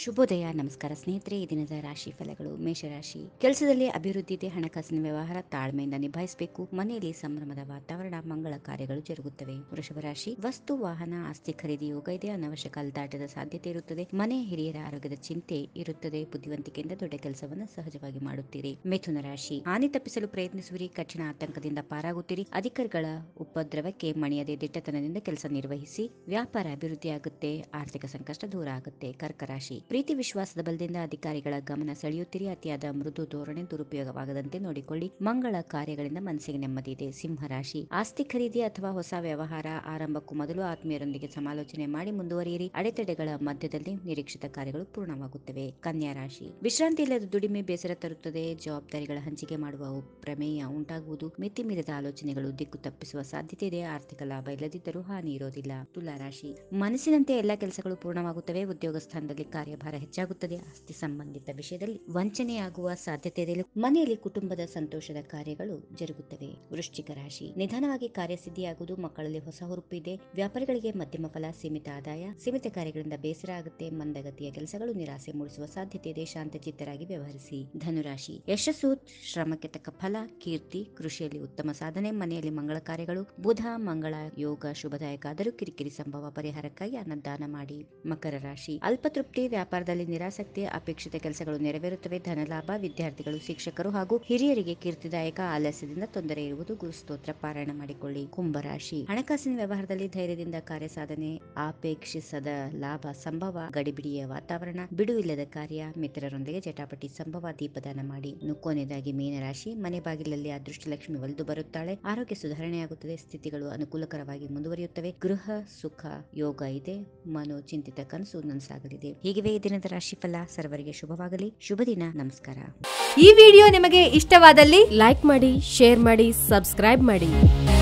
ಶುಭೋದಯ ನಮಸ್ಕಾರ ಸ್ನೇಹಿತರೆ ಈ ದಿನದ ರಾಶಿ ಫಲಗಳು ಮೇಷರಾಶಿ ಕೆಲಸದಲ್ಲಿ ಅಭಿವೃದ್ಧಿ ಇದೆ ಹಣಕಾಸಿನ ವ್ಯವಹಾರ ತಾಳ್ಮೆಯಿಂದ ನಿಭಾಯಿಸಬೇಕು ಮನೆಯಲ್ಲಿ ಸಂಭ್ರಮದ ವಾತಾವರಣ ಮಂಗಳ ಕಾರ್ಯಗಳು ಜರುಗುತ್ತವೆ ವೃಷಭ ರಾಶಿ ವಸ್ತು ವಾಹನ ಆಸ್ತಿ ಖರೀದಿ ಯೋಗ ಇದೆ ಅನವಶ್ಯಕ ಅಲ್ದಾಟದ ಸಾಧ್ಯತೆ ಇರುತ್ತದೆ ಮನೆ ಹಿರಿಯರ ಆರೋಗ್ಯದ ಚಿಂತೆ ಇರುತ್ತದೆ ಬುದ್ಧಿವಂತಿಕೆಯಿಂದ ದೊಡ್ಡ ಕೆಲಸವನ್ನು ಸಹಜವಾಗಿ ಮಾಡುತ್ತೀರಿ ಮಿಥುನ ರಾಶಿ ಹಾನಿ ತಪ್ಪಿಸಲು ಪ್ರಯತ್ನಿಸುವಿರಿ ಕಠಿಣ ಆತಂಕದಿಂದ ಪಾರಾಗುತ್ತೀರಿ ಅಧಿಕಾರಿಗಳ ಉಪದ್ರವಕ್ಕೆ ಮಣಿಯದೆ ದಿಟ್ಟತನದಿಂದ ಕೆಲಸ ನಿರ್ವಹಿಸಿ ವ್ಯಾಪಾರ ಅಭಿವೃದ್ಧಿಯಾಗುತ್ತೆ ಆರ್ಥಿಕ ಸಂಕಷ್ಟ ದೂರ ಆಗುತ್ತೆ ಕರ್ಕ ರಾಶಿ ಪ್ರೀತಿ ವಿಶ್ವಾಸದ ಬಲದಿಂದ ಅಧಿಕಾರಿಗಳ ಗಮನ ಸೆಳೆಯುತ್ತೀರಿ ಅತಿಯಾದ ಮೃದು ಧೋರಣೆ ದುರುಪಯೋಗವಾಗದಂತೆ ನೋಡಿಕೊಳ್ಳಿ ಮಂಗಳ ಕಾರ್ಯಗಳಿಂದ ಮನಸ್ಸಿಗೆ ನೆಮ್ಮದಿ ಇದೆ ಸಿಂಹ ರಾಶಿ ಆಸ್ತಿ ಖರೀದಿ ಅಥವಾ ಹೊಸ ವ್ಯವಹಾರ ಆರಂಭಕ್ಕೂ ಮೊದಲು ಆತ್ಮೀಯರೊಂದಿಗೆ ಸಮಾಲೋಚನೆ ಮಾಡಿ ಮುಂದುವರಿಯಿರಿ ಅಡೆತಡೆಗಳ ಮಧ್ಯದಲ್ಲಿ ನಿರೀಕ್ಷಿತ ಕಾರ್ಯಗಳು ಪೂರ್ಣವಾಗುತ್ತವೆ ಕನ್ಯಾ ರಾಶಿ ವಿಶ್ರಾಂತಿ ಇಲ್ಲದ ದುಡಿಮೆ ಬೇಸರ ತರುತ್ತದೆ ಜವಾಬ್ದಾರಿಗಳ ಹಂಚಿಕೆ ಮಾಡುವ ಪ್ರಮೇಯ ಉಂಟಾಗುವುದು ಮಿತಿ ಮೀರಿದ ಆಲೋಚನೆಗಳು ದಿಕ್ಕು ತಪ್ಪಿಸುವ ಸಾಧ್ಯತೆ ಇದೆ ಆರ್ಥಿಕ ಲಾಭ ಇಲ್ಲದಿದ್ದರೂ ಹಾನಿ ಇರೋದಿಲ್ಲ ತುಲಾ ರಾಶಿ ಮನಸ್ಸಿನಂತೆ ಎಲ್ಲ ಕೆಲಸಗಳು ಪೂರ್ಣವಾಗುತ್ತವೆ ಉದ್ಯೋಗ ಸ್ಥಾನದಲ್ಲಿ ಕಾರ್ಯಭಾರ ಹೆಚ್ಚಾಗುತ್ತದೆ ಆಸ್ತಿ ಸಂಬಂಧಿತ ವಿಷಯದಲ್ಲಿ ವಂಚನೆಯಾಗುವ ಸಾಧ್ಯತೆ ಇದೆ ಮನೆಯಲ್ಲಿ ಕುಟುಂಬದ ಸಂತೋಷದ ಕಾರ್ಯಗಳು ಜರುಗುತ್ತವೆ ವೃಶ್ಚಿಕ ರಾಶಿ ನಿಧಾನವಾಗಿ ಕಾರ್ಯಸಿದ್ಧಿಯಾಗುವುದು ಮಕ್ಕಳಲ್ಲಿ ಹೊಸ ಹುರುಪು ಇದೆ ವ್ಯಾಪಾರಿಗಳಿಗೆ ಮಧ್ಯಮ ಫಲ ಸೀಮಿತ ಆದಾಯ ಸೀಮಿತ ಕಾರ್ಯಗಳಿಂದ ಬೇಸರ ಆಗುತ್ತೆ ಮಂದಗತಿಯ ಕೆಲಸಗಳು ನಿರಾಸೆ ಮೂಡಿಸುವ ಸಾಧ್ಯತೆ ಇದೆ ಶಾಂತಚಿತ್ತರಾಗಿ ವ್ಯವಹರಿಸಿ ಧನುರಾಶಿ ಯಶಸ್ಸು ಶ್ರಮಕ್ಕೆ ತಕ್ಕ ಫಲ ಕೀರ್ತಿ ಕೃಷಿಯಲ್ಲಿ ಉತ್ತಮ ಸಾಧನೆ ಮನೆಯಲ್ಲಿ ಮಂಗಳ ಕಾರ್ಯಗಳು ಬುಧ ಮಂಗಳ ಯೋಗ ಶುಭದಾಯಕ ಆದರೂ ಕಿರಿಕಿರಿ ಸಂಭವ ಪರಿಹಾರಕ್ಕಾಗಿ ಅನ್ನದಾನ ಮಾಡಿ ಮಕರ ರಾಶಿ ಅಲ್ಪತೃಪ್ತಿ ವ್ಯಾಪಾರದಲ್ಲಿ ನಿರಾಸಕ್ತಿ ಅಪೇಕ್ಷಿತ ಕೆಲಸಗಳು ನೆರವೇರುತ್ತವೆ ಧನಲಾಭ ವಿದ್ಯಾರ್ಥಿಗಳು ಶಿಕ್ಷಕರು ಹಾಗೂ ಹಿರಿಯರಿಗೆ ಕೀರ್ತಿದಾಯಕ ಆಲಸ್ಯದಿಂದ ತೊಂದರೆ ಇರುವುದು ಗುರುಸ್ತೋತ್ರ ಪಾರಾಯಣ ಮಾಡಿಕೊಳ್ಳಿ ಕುಂಭರಾಶಿ ಹಣಕಾಸಿನ ವ್ಯವಹಾರದಲ್ಲಿ ಧೈರ್ಯದಿಂದ ಕಾರ್ಯ ಸಾಧನೆ ಅಪೇಕ್ಷಿಸದ ಲಾಭ ಸಂಭವ ಗಡಿಬಿಡಿಯ ವಾತಾವರಣ ಬಿಡು ಇಲ್ಲದ ಕಾರ್ಯ ಮಿತ್ರರೊಂದಿಗೆ ಜಟಾಪಟಿ ಸಂಭವ ದೀಪದಾನ ಮಾಡಿ ನುಕ್ಕೋನೆದಾಗಿ ಮೀನರಾಶಿ ಮನೆ ಬಾಗಿಲಲ್ಲಿ ಅದೃಷ್ಟಲಕ್ಷ್ಮಿ ಒಲಿದು ಬರುತ್ತಾಳೆ ಆರೋಗ್ಯ ಸುಧಾರಣೆಯಾಗುತ್ತದೆ ಸ್ಥಿತಿಗಳು ಅನುಕೂಲಕರವಾಗಿ ಮುಂದುವರಿಯುತ್ತವೆ ಗೃಹ ಸುಖ ಯೋಗ ಇದೆ ಮನೋಚಿಂತಿತ ಕನಸು ನನಸಾಗಲಿದೆ ಹೀಗಿವೆ ಈ ದಿನದ ರಾಶಿಫಲ ಸರ್ವರಿಗೆ ಶುಭವಾಗಲಿ ಶುಭ ದಿನ ನಮಸ್ಕಾರ ಈ ವಿಡಿಯೋ ನಿಮಗೆ ಇಷ್ಟವಾದಲ್ಲಿ ಲೈಕ್ ಮಾಡಿ ಶೇರ್ ಮಾಡಿ ಸಬ್ಸ್ಕ್ರೈಬ್ ಮಾಡಿ